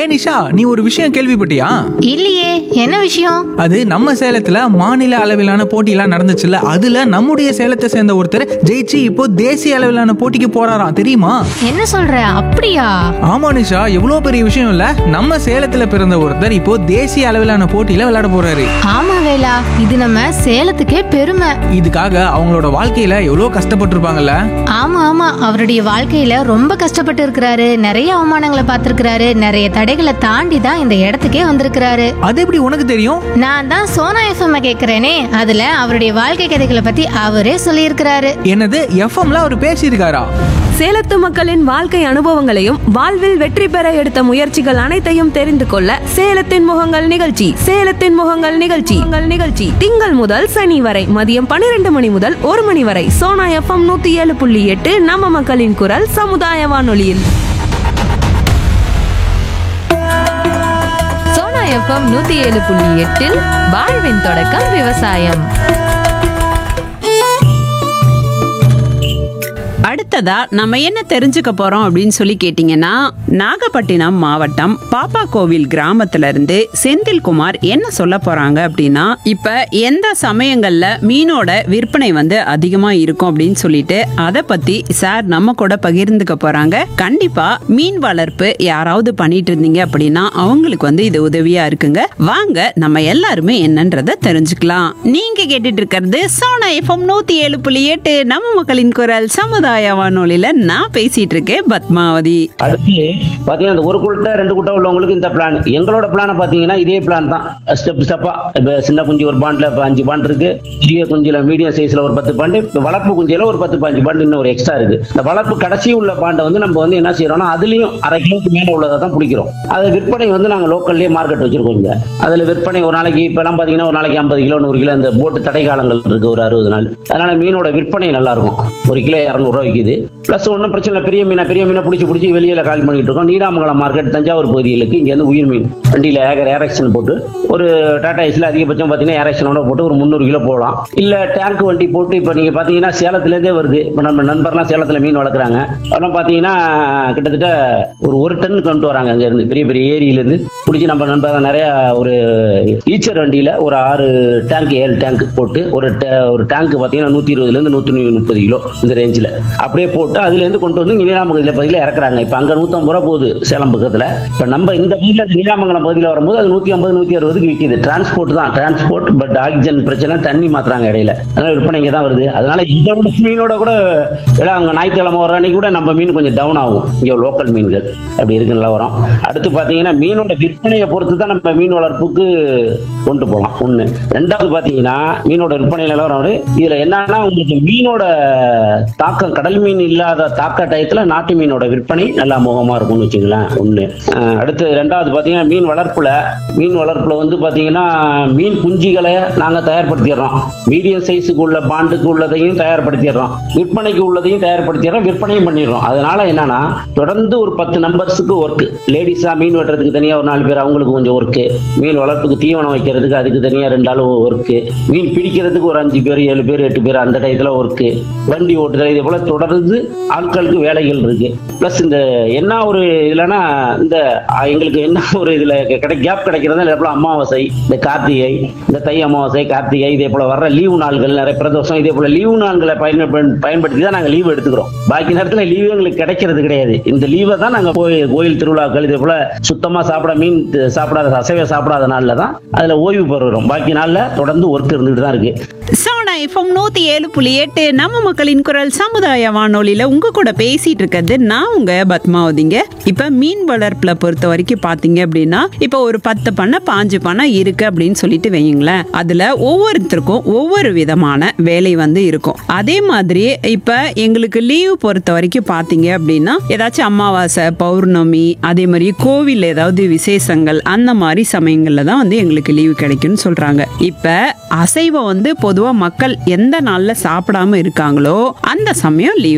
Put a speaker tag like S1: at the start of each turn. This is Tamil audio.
S1: நிஷா நீ ஒரு விஷயம் கேள்விப்பட்டியா
S2: இல்லையே என்ன விஷயம்
S1: அது நம்ம சேலத்துல மாநில அளவிலான போட்டியெல்லாம் நடந்துச்சுல்ல அதுல நம்முடைய சேலத்தை சேர்ந்த ஒருத்தர் ஜெயிச்சு இப்போ தேசிய அளவிலான போட்டிக்கு போறாராம் தெரியுமா
S2: என்ன சொல்ற அப்படியா
S1: ஆமா நிஷா எவ்வளவு பெரிய விஷயம் இல்ல நம்ம சேலத்துல பிறந்த ஒருத்தர் இப்போ தேசிய அளவிலான போட்டியில விளையாட போறாரு
S2: ஆமா வேலா இது நம்ம சேலத்துக்கே பெருமை
S1: இதுக்காக அவங்களோட வாழ்க்கையில எவ்வளவு கஷ்டப்பட்டிருப்பாங்கல்ல
S2: ஆமா ஆமா அவருடைய வாழ்க்கையில ரொம்ப கஷ்டப்பட்டு இருக்கிறாரு நிறைய அவமானங்களை பார்த்திருக்கிறாரு நிறைய தடைகளை தாண்டி தான் இந்த இடத்துக்கே வந்திருக்கிறாரு
S1: அது எப்படி உனக்கு தெரியும்
S2: நான் தான் சோனா எஃப்எம் கேக்குறேனே அதுல அவருடைய வாழ்க்கை கதைகளை பத்தி அவரே சொல்லியிருக்கிறாரு
S1: என்னது எஃப்எம்ல அவர் பேசியிருக்காரா
S3: சேலத்து மக்களின் வாழ்க்கை அனுபவங்களையும் வாழ்வில் வெற்றி பெற எடுத்த முயற்சிகள் அனைத்தையும் தெரிந்து கொள்ள சேலத்தின் முகங்கள் நிகழ்ச்சி சேலத்தின் முகங்கள் நிகழ்ச்சி உங்கள் நிகழ்ச்சி திங்கள் முதல் சனி வரை மதியம் பன்னிரண்டு மணி முதல் ஒரு மணி வரை சோனா எஃப்எம் நூத்தி ஏழு புள்ளி எட்டு நம்ம மக்களின் குரல் சமுதாய வானொலியில்
S4: சோனா எஃப்எம் நூத்தி ஏழு புள்ளி எட்டில் வாழ்வின் தொடக்கம் விவசாயம்
S5: அடுத்ததா நம்ம என்ன தெரிஞ்சுக்க போறோம் அப்படின்னு சொல்லி கேட்டீங்கன்னா நாகப்பட்டினம் மாவட்டம் பாப்பா கோவில் கிராமத்துல இருந்து செந்தில்குமார் என்ன சொல்ல போறாங்க அப்படின்னா இப்ப எந்த சமயங்கள்ல மீனோட விற்பனை வந்து அதிகமா இருக்கும் அப்படின்னு சொல்லிட்டு அதை பத்தி சார் நம்ம கூட பகிர்ந்துக்க போறாங்க கண்டிப்பா மீன் வளர்ப்பு யாராவது பண்ணிட்டு இருந்தீங்க அப்படின்னா அவங்களுக்கு வந்து இது உதவியா இருக்குங்க வாங்க நம்ம எல்லாருமே என்னன்றத தெரிஞ்சுக்கலாம் நீங்க கேட்டுட்டு இருக்கிறது சோனா எஃப்எம் நூத்தி ஏழு புள்ளி எட்டு நம்ம மக்களின் குரல் சமுதாய வானொலியில நான் பேசிட்டு இருக்கேன் பத்மாவதி
S6: அடுத்து பார்த்தீங்கன்னா இந்த ஒரு குட்டை ரெண்டு குட்டை உள்ளவங்களுக்கு இந்த பிளான் எங்களோட பிளானை பார்த்தீங்கன்னா இதே பிளான் தான் ஸ்டெப் ஸ்டெப்பா இப்போ சின்ன குஞ்சு ஒரு பாண்டில் இப்போ அஞ்சு பாண்ட் இருக்கு சிறிய குஞ்சில மீடியம் சைஸ்ல ஒரு பத்து பாண்டு இப்போ வளர்ப்பு குஞ்சில ஒரு பத்து பாஞ்சு பாண்டு இன்னும் ஒரு எக்ஸ்ட்ரா இருக்கு இந்த வளர்ப்பு கடைசி உள்ள பாண்டை வந்து நம்ம வந்து என்ன செய்யறோம்னா அதுலயும் அரை கிலோக்கு மேல உள்ளதை தான் பிடிக்கிறோம் அது விற்பனை வந்து நாங்கள் லோக்கல்லே மார்க்கெட் வச்சிருக்கோம் இங்க அதுல விற்பனை ஒரு நாளைக்கு இப்பெல்லாம் பார்த்தீங்கன்னா ஒரு நாளைக்கு ஐம்பது கிலோ நூறு கிலோ இந்த போட்டு தடை காலங்கள் இருக்கு ஒரு அறுபது நாள் அதனால மீனோட விற்பனை நல்லா இருக்கும் ஒரு கிலோ இரநூறுவா விற்கிது ப்ளஸ் ஒன்றும் பிரச்சனை இல்லை பெரிய மீனை பெரிய மீனை பிடிச்சி பிடிச்சி வெளியில கால் பண்ணிட்டு இருக்கோம் நீடாமங்கலம் மார்க்கெட் தஞ்சாவூர் பகுதிகளுக்கு இங்க இருந்து உயிர் மீன் வண்டியில ஏகர் ஏரக்ஷன் போட்டு ஒரு டாடா ஏஸ்ல அதிகபட்சம் பார்த்தீங்கன்னா ஏரக்ஷனோட போட்டு ஒரு முந்நூறு கிலோ போகலாம் இல்ல டேங்க் வண்டி போட்டு இப்போ நீங்க பார்த்தீங்கன்னா சேலத்துலேருந்தே வருது இப்போ நம்ம நண்பர்லாம் சேலத்துல மீன் வளர்க்குறாங்க அதெல்லாம் பார்த்தீங்கன்னா கிட்டத்தட்ட ஒரு ஒரு டன் கொண்டு வராங்க அங்க இருந்து பெரிய பெரிய ஏரியில இருந்து பிடிச்சி நம்ம நண்பர் நிறைய ஒரு ஈச்சர் வண்டியில ஒரு ஆறு டேங்க் ஏழு டேங்க் போட்டு ஒரு ta- ஒரு டேங்க் பார்த்தீங்கன்னா நூத்தி இருபதுல இருந்து நூத்தி முப்பது கிலோ இந்த ரேஞ்சில் அப்படியே போட்டு அதுல இருந்து கொண்டு வந்து நீலாமங்கலம் பகுதியில் இறக்குறாங்க இப்போ அங்க நூத்தம்பது ரூபா போகுது சேலம் பக்கத்துல இப்போ நம்ம இந்த பகுதியில் நீலாமங்கலம் பகுதியில் வரும்போது அது நூத்தி ஐம்பது நூத்தி அறுபதுக்கு விற்கிது டிரான்ஸ்போர்ட் தான் டிரான்ஸ்போர்ட் பட் ஆக்சிஜன் பிரச்சனை தண்ணி மாத்துறாங்க இடையில அதனால விற்பனை இங்கே தான் வருது அதனால இந்த விட மீனோட கூட எல்லாம் அங்க ஞாயிற்றுக்கிழமை வர அன்னைக்கு கூட நம்ம மீன் கொஞ்சம் டவுன் ஆகும் இங்கே லோக்கல் மீன்கள் அப்படி இருக்கு நிலவரம் அடுத்து பார்த்தீங்கன்னா மீனோட விற்பனையை பொறுத்து தான் நம்ம மீன் வளர்ப்புக்கு கொண்டு போகலாம் ஒன்று ரெண்டாவது பார்த்தீங்கன்னா மீனோட விற்பனை நிலவரம் வந்து இதுல என்னன்னா உங்களுக்கு மீனோட தாக்கம் கடல் மீன் இல்லாத தாக்க டயத்துல நாட்டு மீனோட விற்பனை நல்லா மோகமா இருக்கும்னு வச்சுங்களேன் ஒண்ணு அஹ் அடுத்து ரெண்டாவது பாத்தீங்கன்னா மீன் வளர்ப்புல மீன் வளர்ப்புல வந்து பாத்தீங்கன்னா மீன் குஞ்சுகளை நாங்க தயார்படுத்திடுறோம் மீடியம் சைஸுக்கு உள்ள பாண்டுக்கு உள்ளதையும் தயார்படுத்திடுறோம் விற்பனைக்கு உள்ளதையும் தயார்படுத்திடுறோம் விற்பனையும் பண்ணிடுறோம் அதனால என்னன்னா தொடர்ந்து ஒரு பத்து நம்பர்ஸுக்கு ஒர்க் லேடிஸா மீன் வெட்டுறதுக்கு தனியா ஒரு நாலு பேர் அவங்களுக்கு கொஞ்சம் ஒர்க்கு மீன் வளர்ப்புக்கு தீவனம் வைக்கிறதுக்கு அதுக்கு தனியா ரெண்டு ஆள் ஒர்க்கு மீன் பிடிக்கிறதுக்கு ஒரு அஞ்சு பேர் ஏழு பேர் எட்டு பேர் அந்த டயத்துல ஒர்க்கு வண்டி ஓட்டுதல் இதே போல தொடர்ந்து ஆட்களுக்கு வேலைகள் இருக்கு பிளஸ் இந்த என்ன ஒரு இதுலன்னா இந்த அஹ், எங்களுக்கு என்ன ஒரு இதுல கிடை கேப் கிடைக்கிறது இதே போல அமாவாசை இந்த கார்த்திகை இந்த தை அமாவாசை கார்த்திகை இதே போல வர்ற லீவு நாள்கள் நிறைய பிரதோஷம் இதே போல லீவு நாள்களை பயன் பயன்படுத்தி தான் நாங்க லீவு எடுத்துக்கிறோம் பாக்கி நேரத்துல லீவு எங்களுக்கு கிடைக்கிறது கிடையாது இந்த லீவை தான் நாங்க கோயில் கோயில் திருவிழாக்கள் இதே போல சுத்தமா சாப்பிட மீன் த- சாப்பிடாத அசைவ சாப்பிடாத நாள்ல தான் அதுல ஓய்வு பெறுகிறோம் பாக்கி நாள்ல தொடர்ந்து ஒர்க் இருந்துட்டு தான் இருக்கு
S5: சோனா எஃப்எம் நூத்தி ஏழு புள்ளி எட்டு நம்ம மக்களின் குரல் சமுதாய வானொலியில உங்க கூட பேசிட்டு இருக்கிறது நான் உங்க பத்மாவதிங்க இப்ப மீன் வளர்ப்புல பொறுத்த வரைக்கும் பாத்தீங்க அப்படின்னா இப்ப ஒரு பத்து பண்ணை பாஞ்சு பண்ணை இருக்கு அப்படின்னு சொல்லிட்டு வையுங்களேன் அதுல ஒவ்வொருத்தருக்கும் ஒவ்வொரு விதமான வேலை வந்து இருக்கும் அதே மாதிரி இப்ப எங்களுக்கு லீவு பொறுத்த வரைக்கும் பாத்தீங்க அப்படின்னா ஏதாச்சும் அமாவாசை பௌர்ணமி அதே மாதிரி கோவில் ஏதாவது விசேஷங்கள் அந்த மாதிரி சமயங்கள்ல தான் வந்து எங்களுக்கு லீவு கிடைக்கும்னு சொல்றாங்க இப்ப அசைவம் வந்து பொதுவா மக்கள் எந்த நாள்ல சாப்பிடாம இருக்காங்களோ அந்த சமயம் லீவ்